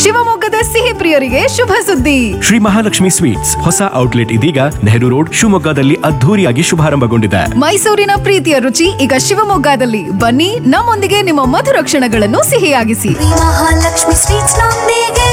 ಶಿವಮೊಗ್ಗದ ಸಿಹಿ ಪ್ರಿಯರಿಗೆ ಶುಭ ಸುದ್ದಿ ಶ್ರೀ ಮಹಾಲಕ್ಷ್ಮಿ ಸ್ವೀಟ್ಸ್ ಹೊಸ ಔಟ್ಲೆಟ್ ಇದೀಗ ನೆಹರು ರೋಡ್ ಶಿವಮೊಗ್ಗದಲ್ಲಿ ಅದ್ಧೂರಿಯಾಗಿ ಶುಭಾರಂಭಗೊಂಡಿದೆ ಮೈಸೂರಿನ ಪ್ರೀತಿಯ ರುಚಿ ಈಗ ಶಿವಮೊಗ್ಗದಲ್ಲಿ ಬನ್ನಿ ನಮ್ಮೊಂದಿಗೆ ನಿಮ್ಮ ಮಧುರ ಕ್ಷಣಗಳನ್ನು ಸಿಹಿಯಾಗಿಸಿ ಮಹಾಲಕ್ಷ್ಮಿ ಸ್ವೀಟ್ಸ್ ನೊಂದಿಗೆ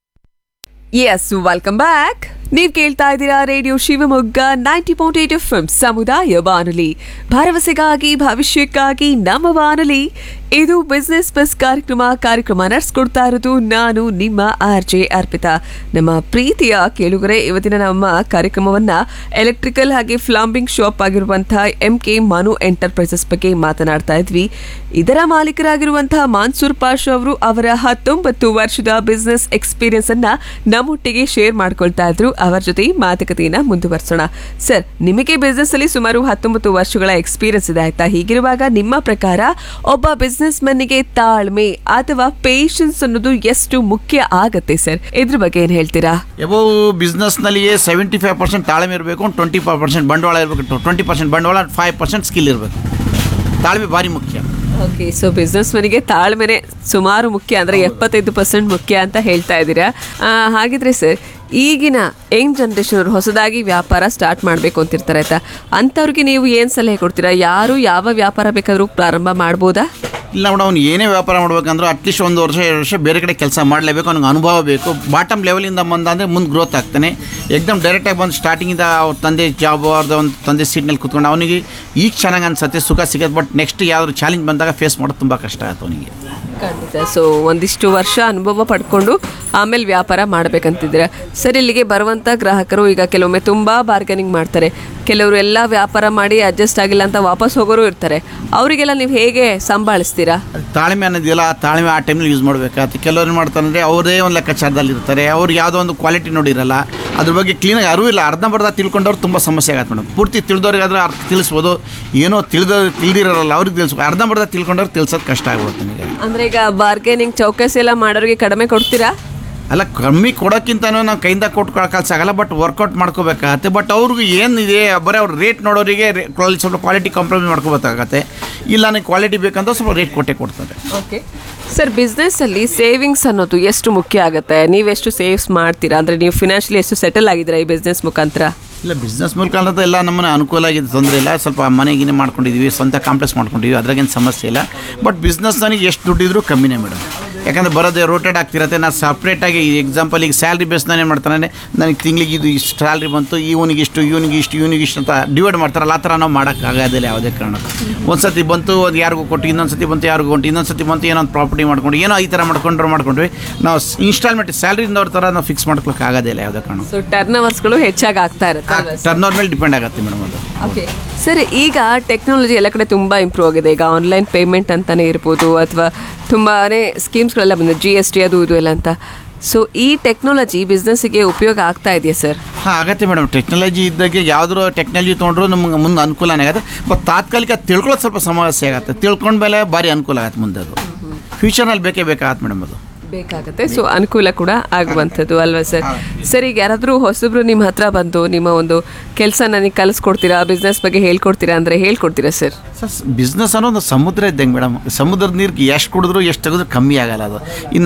ಎಸ್ ವೆಲ್ಕಮ್ ಬ್ಯಾಕ್ ನೀವು ಕೇಳ್ತಾ ಇದ್ದೀರಾ radio Shivamogga ninety point eight F ಸಮುದಾಯ ಬಾನುಲಿ ಭರವಸೆಗಾಗಿ ಭವಿಷ್ಯಕ್ಕಾಗಿ ನಮ್ಮ ಬಾನುಲಿ ಇದು ಬಿಸ್ನೆಸ್ ಬಸ್ ಕಾರ್ಯಕ್ರಮ ಕಾರ್ಯಕ್ರಮ ನಡೆಸ್ಕೊಡ್ತಾ ಇರೋದು ನಾನು ನಿಮ್ಮ ಆರ್ ಜೆ ಅರ್ಪಿತಾ ನಮ್ಮ ಪ್ರೀತಿಯ ಕೇಳುಗರೆ ಇವತ್ತಿನ ನಮ್ಮ ಕಾರ್ಯಕ್ರಮವನ್ನ ಎಲೆಕ್ಟ್ರಿಕಲ್ ಹಾಗೆ ಫ್ಲಾಂಬಿಂಗ್ ಶಾಪ್ ಆಗಿರುವಂತಹ ಎಂ ಕೆ ಮನು ಎಂಟರ್ಪ್ರೈಸಸ್ ಬಗ್ಗೆ ಮಾತನಾಡ್ತಾ ಇದ್ವಿ ಇದರ ಮಾಲೀಕರಾಗಿರುವಂತಹ ಮಾನ್ಸೂರ್ ಪಾಷಾ ಅವರು ಅವರ ಹತ್ತೊಂಬತ್ತು ವರ್ಷದ ಬಿಸ್ನೆಸ್ ಎಕ್ಸ್ಪೀರಿಯನ್ಸ್ ಅನ್ನ ನಮ್ಮೊಟ್ಟಿಗೆ ಶೇರ್ ಮಾಡ್ಕೊಳ್ತಾ ಇದ್ರು ಅವರ ಜೊತೆ ಮಾತುಕತೆಯನ್ನ ಮುಂದುವರ್ಸೋಣ ಸರ್ ನಿಮಗೆ ಬಿಸ್ನೆಸ್ ಅಲ್ಲಿ ಸುಮಾರು ಹತ್ತೊಂಬತ್ತು ವರ್ಷಗಳ ಎಕ್ಸ್ಪೀರಿಯನ್ಸ್ ಇದೆ ಆಯ್ತಾ ಹೀಗಿರುವಾಗ ನಿಮ್ಮ ಪ್ರಕಾರ ಒಬ್ಬ ಬಿಸ್ನೆಸ್ ಮನ್ನಿಗೆ ತಾಳ್ಮೆ ಅಥವಾ ಪೇಷನ್ಸ್ ಅನ್ನೋದು ಎಷ್ಟು ಮುಖ್ಯ ಆಗತ್ತೆ ಸರ್ ಇದ್ರ ಬಗ್ಗೆ ಏನ್ ಹೇಳ್ತೀರಾ ಎಬವ್ ಬಿಸ್ನೆಸ್ನಲ್ಲಿ ಸೆವೆಂಟಿ ಫೈವ್ ಪರ್ಸೆಂಟ್ ತಾಳ್ಮೆ ಇರಬೇಕು ಟ್ವೆಂಟಿ ಫೈವ್ ಪರ್ಸೆಂಟ್ ಬಂಡವಾಳ ಇರಬೇಕು ಟ್ವೆಂಟಿ ಪರ್ಸೆಂಟ್ ಬಂಡವಾಳ ಫೈವ್ ಪರ್ಸೆಂಟ್ ಸ್ಕಿಲ್ ಇರಬೇಕು ತಾಳ್ಮೆ ಭಾರಿ ಮುಖ್ಯ ಓಕೆ ಸೊ ಬಿಸ್ನೆಸ್ ಮನಿಗೆ ತಾಳ್ಮೆನೆ ಸುಮಾರು ಮುಖ್ಯ ಅಂದ್ರೆ ಎಪ್ಪತ್ತೈದು ಪರ್ಸೆಂಟ್ ಮುಖ್ಯ ಅಂತ ಹೇಳ್ತಾ ಇದ್ದೀರಾ ಆ, ಹಾಗಿದ್ರೆ ಸರ್ ಈಗಿನ ಯಂಗ್ ಜನ್ರೇಷನ್ ಅವರು ಹೊಸದಾಗಿ ವ್ಯಾಪಾರ ಸ್ಟಾರ್ಟ್ ಮಾಡಬೇಕು ಅಂತಿರ್ತಾರೆ ಆಯ್ತಾ ಅಂಥವ್ರಿಗೆ ನೀವು ಏನು ಸಲಹೆ ಕೊಡ್ತೀರಾ ಯಾರು ಯಾವ ವ್ಯಾಪಾರ ಬೇಕಾದರೂ ಪ್ರಾರಂಭ ಮಾಡ್ಬೋದಾ ಇಲ್ಲ ಮೇಡಮ್ ಅವ್ನು ಏನೇ ವ್ಯಾಪಾರ ಮಾಡ್ಬೇಕಂದ್ರೆ ಅಟ್ಲೀಸ್ಟ್ ಒಂದು ವರ್ಷ ಎರಡು ವರ್ಷ ಬೇರೆ ಕಡೆ ಕೆಲಸ ಮಾಡಲೇಬೇಕು ಅವ್ನಿಗೆ ಅನುಭವ ಬೇಕು ಬಾಟಮ್ ಲೆವೆಲಿಂದ ಬಂದ ಅಂದರೆ ಮುಂದೆ ಗ್ರೋತ್ ಆಗ್ತಾನೆ ಎಕ್ದಮ್ ಡೈರೆಕ್ಟಾಗಿ ಬಂದು ಸ್ಟಾರ್ಟಿಂಗಿಂದ ಅವ್ರ ತಂದೆ ಜಾಬ್ ಅವ್ರದ್ದು ಒಂದು ತಂದೆ ಸೀಟ್ನಲ್ಲಿ ಕುತ್ಕೊಂಡು ಅವನಿಗೆ ಈಗ ಚೆನ್ನಾಗಿ ಅನ್ಸುತ್ತೆ ಸುಖ ಸಿಗುತ್ತೆ ಬಟ್ ನೆಕ್ಸ್ಟ್ ಯಾವ್ದಾದ್ರು ಚಾಲೆಂಜ್ ಬಂದಾಗ ಫೇಸ್ ಮಾಡೋದು ತುಂಬ ಕಷ್ಟ ಆಯ್ತು ಅವನಿಗೆ ಖಂಡಿತ ಸೊ ಒಂದಿಷ್ಟು ವರ್ಷ ಅನುಭವ ಪಡ್ಕೊಂಡು ಆಮೇಲೆ ವ್ಯಾಪಾರ ಮಾಡ್ಬೇಕಂತಿದ್ದೀರಾ ಸರ್ ಇಲ್ಲಿಗೆ ಬರುವಂಥ ಗ್ರಾಹಕರು ಈಗ ಕೆಲವೊಮ್ಮೆ ತುಂಬ ಬಾರ್ಗನಿಂಗ್ ಮಾಡ್ತಾರೆ ಕೆಲವರು ಎಲ್ಲ ವ್ಯಾಪಾರ ಮಾಡಿ ಅಡ್ಜಸ್ಟ್ ಆಗಿಲ್ಲ ಅಂತ ವಾಪಸ್ ಹೋಗೋರು ಇರ್ತಾರೆ ಅವರಿಗೆಲ್ಲ ನೀವು ಹೇಗೆ ಸಂಭಾಳಿಸ್ತೀರಾ ಅದು ತಾಳ್ಮೆ ಅನ್ನೋದಿಲ್ಲ ಆ ತಾಳ್ಮೆ ಆ ಟೈಮ್ನಲ್ಲಿ ಯೂಸ್ ಮಾಡಬೇಕಾಗುತ್ತೆ ಕೆಲವ್ರು ಏನು ಮಾಡ್ತಾರೆ ಅಂದರೆ ಅವರೇ ಒಂದು ಲೆಕ್ಕಾಚಾರದಲ್ಲಿ ಇರ್ತಾರೆ ಅವ್ರಿಗೆ ಯಾವುದೋ ಒಂದು ಕ್ವಾಲಿಟಿ ನೋಡಿರಲ್ಲ ಅದ್ರ ಬಗ್ಗೆ ಕ್ಲೀನಾಗಿ ಅರಿವು ಇಲ್ಲ ಅರ್ಧಂಬರ್ಧ ತಿಳ್ಕೊಂಡವ್ರು ತುಂಬ ಸಮಸ್ಯೆ ಆಗತ್ತೆ ಮೇಡಮ್ ಪೂರ್ತಿ ತಿಳಿದವ್ರಿಗಾದ್ರೆ ಅರ್ಥ ತಿಳಿಸ್ಬೋದು ಏನೋ ತಿಳಿದ ತಿಳಿದಿರಲ್ಲ ಅವ್ರಿಗೆ ತಿಳಿಸ್ಬೋದು ಅರ್ಧಂಬರ್ಧ ತಿಳ್ಕೊಂಡವ್ರು ತಿಳಿಸೋದು ಕಷ್ಟ ಆಗ್ಬಿಡುತ್ತೆ ನನಗೆ ಅಂದ್ರೆ ಈಗ ಬಾರ್ಗೇನಿಂಗ್ ಚೌಕಸಿ ಎಲ್ಲ ಮಾಡೋರಿಗೆ ಕಡಿಮೆ ಕೊಡ್ತೀರಾ ಅಲ್ಲ ಕಮ್ಮಿ ಕೊಡೋಕ್ಕಿಂತನೂ ನಾವು ಕೈಯಿಂದ ಕೊಟ್ಕೊಳಕ್ಕಾಗಲ್ಲ ಬಟ್ ವರ್ಕೌಟ್ ಮಾಡ್ಕೋಬೇಕಾಗತ್ತೆ ಬಟ್ ಅವ್ರಿಗೆ ಏನಿದೆ ಬರೀ ಅವ್ರ ರೇಟ್ ನೋಡೋರಿಗೆ ರೇ- ಕ್ವಾಲಿ- ಸ್ವಲ್ಪ ಕ್ವಾಲಿಟಿ ಕಾಂಪ್ರಮೈಸ್ ಮಾಡ್ಕೋಬೇಕಾಗತ್ತೆ ಇಲ್ಲ ನನಗೆ ಕ್ವಾಲಿಟಿ ಬೇಕಂದ್ರೆ ಸ್ವಲ್ಪ ರೇಟ್ ಕೊಟ್ಟೆ ಕೊಡ್ತಾರೆ ಓಕೆ ಸರ್ ಬಿಸ್ನೆಸ್ಸಲ್ಲಿ ಸೇವಿಂಗ್ಸ್ ಅನ್ನೋದು ಎಷ್ಟು ಮುಖ್ಯ ಆಗುತ್ತೆ ನೀವೆಷ್ಟು ಸೇವ್ಸ್ ಮಾಡ್ತೀರಾ ಅಂದರೆ ನೀವು ಫಿನಾನ್ಷಿಯಲಿ ಎಷ್ಟು ಸೆಟಲ್ ಆಗಿದ್ದೀರಾ ಈ ಬಿಸ್ನೆಸ್ ಮುಖಾಂತರ ಇಲ್ಲ ಬಿಸ್ನೆಸ್ ಮೂಲಕ ಅನ್ನೋದು ಎಲ್ಲ ನಮ್ಮನೆ ಅನುಕೂಲ ಆಗಿದೆ ತೊಂದರೆ ಇಲ್ಲ ಸ್ವಲ್ಪ ಮನೆಗಿನೇ ಮಾಡ್ಕೊಂಡಿದ್ದೀವಿ ಸ್ವಂತ ಕಾಂಪ್ಲೆಕ್ಸ್ ಮಾಡ್ಕೊಂಡಿದ್ದೀವಿ ಅದ್ರಾಗೇನು ಸಮಸ್ಯೆ ಇಲ್ಲ ಬಟ್ ಬಿಸ್ನೆಸ್ ನನಗೆ ಎಷ್ಟು ದುಡ್ಡಿದ್ರು ಕಮ್ಮಿನೇ ಮೇಡಮ್ ಯಾಕಂದ್ರೆ ಬರೋದೇ ರೋಟೇಟ್ ಆಗ್ತಿರತ್ತೆ ನಾನು ಸಪ್ರೇಟಾಗಿ ಎಕ್ಸಾಂಪಲ್ ಈಗ ಸ್ಯಾಲ್ರಿ ಬೇಸ್ ನಾನು ಏನು ಮಾಡ್ತಾನೆ ನನಗೆ ತಿಂಗಳಿಗೆ ಇದು ಇಷ್ಟು ಸ್ಯಾಲ್ರಿ ಬಂತು ಇವನಿಗೆ ಇಷ್ಟು ಇವನಿಗೆ ಇಷ್ಟು ಇವನಿಗೆ ಇಷ್ಟು ಅಂತ ಡಿವೈಡ್ ಮಾಡ್ತಾರಲ್ಲ ಆ ಥರ ನಾವು ಮಾಡೋಕ್ಕಾಗೋದಿಲ್ಲ ಯಾವುದೇ ಕಾರಣಕ್ಕೂ ಒಂದು ಸತಿ ಬಂತು ಅದು ಯಾರಿಗೂ ಕೊಟ್ಟು ಇನ್ನೊಂದು ಸತಿ ಬಂತು ಯಾರಿಗೂ ಕೊಟ್ಟು ಇನ್ನೊಂದು ಸತಿ ಬಂತು ಏನೋ ಒಂದು ಪ್ರಾಪರ್ಟಿ ಮಾಡ್ಕೊಂಡು ಏನೋ ಈ ಥರ ಮಾಡ್ಕೊಂಡ್ರೆ ಮಾಡ್ಕೊಂಡ್ವಿ ನಾವು ಇನ್ಸ್ಟಾಲ್ಮೆಂಟ್ ಸ್ಯಾಲ್ರಿಯಿಂದ ಅವ್ರ ಥರ ನಾವು ಫಿಕ್ಸ್ ಮಾಡ್ಕೊಳಕ್ಕೆ ಆಗೋದಿಲ್ಲ ಯಾವುದೇ ಕಾರಣಕ್ಕೂ ಸೊ ಟರ್ನ್ ಅವರ್ಸ್ಗಳು ಹೆಚ್ಚಾಗಿ ಆಗ್ತಾ ಇರುತ್ತೆ ಅಲ್ವಾ ಸರ್? ಟರ್ನ್ ಮೇಲೆ ಡಿಪೆಂಡ್ ಆಗುತ್ತೆ ಮೇಡಮ್ ಅದು ಓಕೆ ಸರ್ ಈಗ ಟೆಕ್ನಾಲಜಿ ಎಲ್ಲ ಕಡೆ ತುಂಬ ಇಂಪ್ರೂವ್ ಆಗಿದೆ ಈಗ ಆನ್ಲೈನ್ ಪೇಮೆಂಟ್ ಅಂತಾನೆ ಇರ್ಬೋದು ಅಥವಾ ತುಂಬಾ ಸ್ಕೀಮ್ಸ್ಗಳೆಲ್ಲ ಬಂದಿದೆ ಜಿ ಎಸ್ ಟಿ ಅದು ಇದು ಎಲ್ಲ ಅಂತ ಸೊ ಈ ಟೆಕ್ನಾಲಜಿ ಬಿಸ್ನೆಸ್ಸಿಗೆ ಉಪಯೋಗ ಆಗ್ತಾ ಇದೆಯಾ ಸರ್ ಹಾಂ ಆಗತ್ತೆ ಮೇಡಮ್ ಟೆಕ್ನಾಲಜಿ ಇದ್ದಾಗೆ ಯಾವ್ದಾರು ಟೆಕ್ನಾಲಜಿ ತೊಗೊಂಡ್ರು ನಮ್ಗೆ ಮುಂದೆ ಅನುಕೂಲನೇ ಆಗುತ್ತೆ ಬಟ್ ತಾತ್ಕಾಲಿಕ ತಿಳ್ಕೊಳ್ಳೋದು ಸ್ವಲ್ಪ ಸಮಸ್ಯೆ ಆಗುತ್ತೆ ತಿಳ್ಕೊಂಡ್ಮೇಲೆ ಭಾರಿ ಅನುಕೂಲ ಆಗುತ್ತೆ ಮುಂದೆ ಅದು ಫ್ಯೂಚರ್ನಲ್ಲಿ ಬೇಕೇ ಬೇಕಾಗತ್ತೆ ಮೇಡಮ್ ಅದು ಬೇಕಾಗುತ್ತೆ ಸೊ ಅನುಕೂಲ ಕೂಡ ಆಗುವಂಥದ್ದು ಅಲ್ವಾ ಸರ್ ಸರ್ ಈಗ ಯಾರಾದರೂ ಹೊಸಬ್ರು ನಿಮ್ಮ ಹತ್ರ ಬಂದು ನಿಮ್ಮ ಒಂದು ಕೆಲಸ ನನಗೆ ಕಲಿಸ್ಕೊಡ್ತೀರಾ ಬಿಸ್ನೆಸ್ ಬಗ್ಗೆ ಹೇಳ್ಕೊಡ್ತೀರಾ ಅಂದರೆ ಹೇಳ್ಕೊಡ್ತೀರಾ ಸರ್ ಸರ್ ಬಿಸ್ನೆಸ್ ಅನ್ನೋ ಒಂದು ಸಮುದ್ರ ಇದ್ದಂಗೆ ಮೇಡಮ್ ಸಮುದ್ರದ ನೀರಿಗೆ ಎಷ್ಟು ಕುಡಿದ್ರು ಎಷ್ಟು ತೆಗೆದ್ರು ಕಮ್ಮಿ ಆಗಲ್ಲ ಅದು ಇನ್ನು